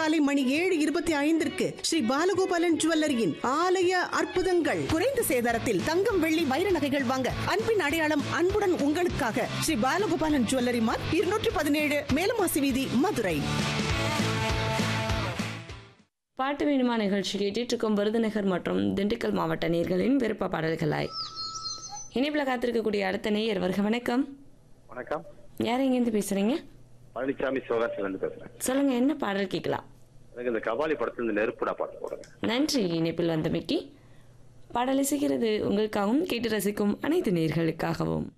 காலை மணி ஏழு இருபத்தி ஐந்திற்கு ஸ்ரீ பாலகோபாலன் ஜுவல்லரியின் ஆலய அற்புதங்கள் குறைந்த சேதாரத்தில் தங்கம் வெள்ளி வைர நகைகள் வாங்க அன்பின் அடையாளம் அன்புடன் உங்களுக்காக ஸ்ரீ பாலகோபாலன் ஜுவல்லரி மார்க் இருநூற்றி பதினேழு மேலமாசி வீதி மதுரை பாட்டு வேணுமா நிகழ்ச்சி கேட்டுட்டு இருக்கும் விருதுநகர் மற்றும் திண்டுக்கல் மாவட்ட நேர்களின் விருப்ப பாடல்களாய் இணைப்பில் காத்திருக்கக்கூடிய அடுத்த நேயர் வருக வணக்கம் வணக்கம் யார் எங்கேருந்து பேசுறீங்க பழனிசாமி சிவகாசிலேருந்து பேசுறேன் சொல்லுங்க என்ன பாடல் கேட்கலாம் எனக்கு இந்த கபாலி படத்துல இந்த நெருப்புடா பாட்டு போடுங்க நன்றி இணைப்பில் வந்தமைக்கு பாடல் இசைக்கிறது உங்களுக்காகவும் கேட்டு ரசிக்கும் அனைத்து நேர்களுக்காகவும்